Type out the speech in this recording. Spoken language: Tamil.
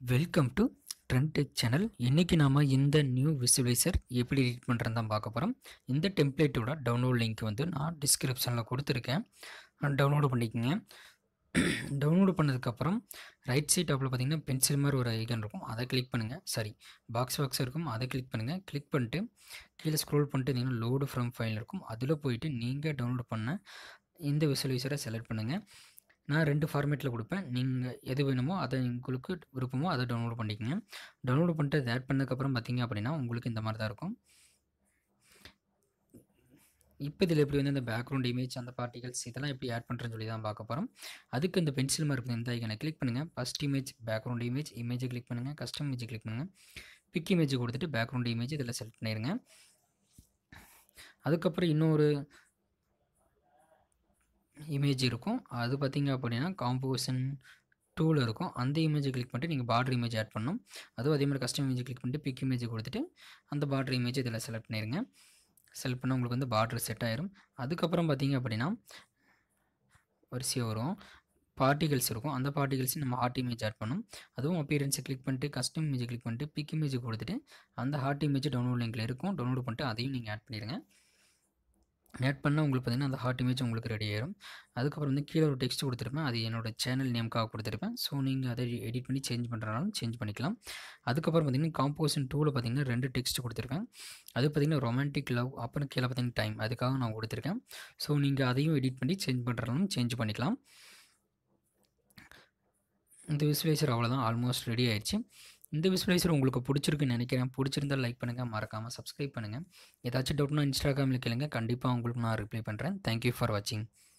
welcome to trend tech channel இன்றைக்கி நாம் இந்த நியூ விசுவலைசர் எப்படி எடிட் பண்ணுறது தான் பார்க்க போகிறோம் இந்த டெம்ப்ளேட்டோட டவுன்லோட் லிங்க் வந்து நான் டிஸ்கிரிப்ஷனில் கொடுத்துருக்கேன் டவுன்லோடு பண்ணிக்கோங்க டவுன்லோடு பண்ணதுக்கப்புறம் ரைட் சைட் டாப்பில் பார்த்தீங்கன்னா பென்சில் மாதிரி ஒரு ஐக்கன் இருக்கும் அதை கிளிக் பண்ணுங்கள் சாரி பாக்ஸ் பாக்ஸ் இருக்கும் அதை கிளிக் பண்ணுங்கள் கிளிக் பண்ணிட்டு கீழே ஸ்க்ரோல் பண்ணிட்டு இருந்தீங்கன்னா லோடு ஃப்ரம் ஃபைல் இருக்கும் அதில் போயிட்டு நீங்கள் டவுன்லோட் பண்ண இந்த விசுவலைசரை செலக்ட் பண்ணுங்கள் நான் ரெண்டு ஃபார்மேட்டில் கொடுப்பேன் நீங்கள் எது வேணுமோ அதை உங்களுக்கு விருப்பமோ அதை டவுன்லோட் பண்ணிக்கங்க டவுன்லோட் பண்ணிட்டு அதை ஆட் பண்ணதுக்கப்புறம் பார்த்தீங்க அப்படின்னா உங்களுக்கு இந்த மாதிரி தான் இருக்கும் இப்போ இதில் எப்படி வந்து இந்த பேக்ரவுண்ட் இமேஜ் அந்த பார்ட்டிகல்ஸ் இதெல்லாம் எப்படி ஆட் பண்ணுறேன்னு சொல்லி தான் பார்க்க போகிறோம் அதுக்கு இந்த பென்சில் மாதிரி இருக்குது இந்த ஐக்கனை கிளிக் பண்ணுங்கள் ஃபஸ்ட் இமேஜ் பேக்ரவுண்ட் இமேஜ் இமேஜை கிளிக் பண்ணுங்கள் கஸ்டம் இமேஜ் கிளிக் பண்ணுங்கள் பிக் இமேஜ் கொடுத்துட்டு பேக்ரவுண்ட் இமேஜ் இதில் செலக்ட் பண்ணிடுங்க அதுக்கப்புறம் இன்னொரு இமேஜ் இருக்கும் அது பார்த்தீங்க அப்படின்னா காம்போசிஷன் டூவில் இருக்கும் அந்த இமேஜை கிளிக் பண்ணிட்டு நீங்கள் பார்டர் இமேஜ் ஆட் பண்ணணும் அதுவும் அதே மாதிரி கஸ்டம் இமேஜ் கிளிக் பண்ணிட்டு பிக் இமேஜ் கொடுத்துட்டு அந்த பார்டர் இமேஜ் இதில் செலக்ட் பண்ணிடுங்க செலக்ட் பண்ணால் உங்களுக்கு வந்து பார்டர் செட் ஆயிரும் அதுக்கப்புறம் பார்த்தீங்க அப்படின்னா வரிசையாக வரும் பார்ட்டிகல்ஸ் இருக்கும் அந்த பார்ட்டிகல்ஸ் நம்ம ஹார்ட் இமேஜ் ஆட் பண்ணும் அதுவும் அப்பியரன்ஸை கிளிக் பண்ணிட்டு கஸ்டம் இமேஜ் கிளிக் பண்ணிட்டு பிக் இமேஜ் கொடுத்துட்டு அந்த ஹார்ட் இமேஜ் டவுன்லோட் லிங்கில் இருக்கும் டவுன்லோட் பண்ணிட்டு அதையும் நீங்கள் ஆட் பண்ணிடுங்க ஆட் பண்ணால் உங்களுக்கு பார்த்தீங்கன்னா அந்த ஹார்ட் இமேஜ் உங்களுக்கு ரெடி ஆயிரும் அதுக்கப்புறம் வந்து கீழே ஒரு டெக்ஸ்ட் கொடுத்துருப்பேன் அது என்னோட சேனல் நேம்க்காக கொடுத்துருப்பேன் ஸோ நீங்கள் அதை எடிட் பண்ணி சேஞ்ச் பண்ணுறனாலும் சேஞ்ச் பண்ணிக்கலாம் அதுக்கப்புறம் பார்த்தீங்கன்னா காம்போசிஷன் டூவில் பார்த்தீங்கன்னா ரெண்டு டெக்ஸ்ட் கொடுத்துருக்கேன் அது பார்த்தீங்கன்னா ரொமான்டிக் லவ் அப்புறம் கீழே பார்த்தீங்கன்னா டைம் அதுக்காக நான் கொடுத்துருக்கேன் ஸோ நீங்கள் அதையும் எடிட் பண்ணி சேஞ்ச் பண்ணுறனாலும் சேஞ்ச் பண்ணிக்கலாம் இந்த விசுவலைசர் அவ்வளோதான் ஆல்மோஸ்ட் ரெடி ஆயிடுச்சு இந்த விசுவலைசர் உங்களுக்கு பிடிச்சிருக்குன்னு நினைக்கிறேன் பிடிச்சிருந்தால் லைக் பண்ணுங்கள் மறக்காமல் சப்ஸ்கிரைப் பண்ணுங்கள் ஏதாச்சும் டவுட்னா இன்ஸ்டாகிராமில் கேளுங்க கண்டிப்பாக உங்களுக்கு நான் ரிப்ளை பண்ணுறேன் தேங்க்யூ ஃபார் வாட்சிங்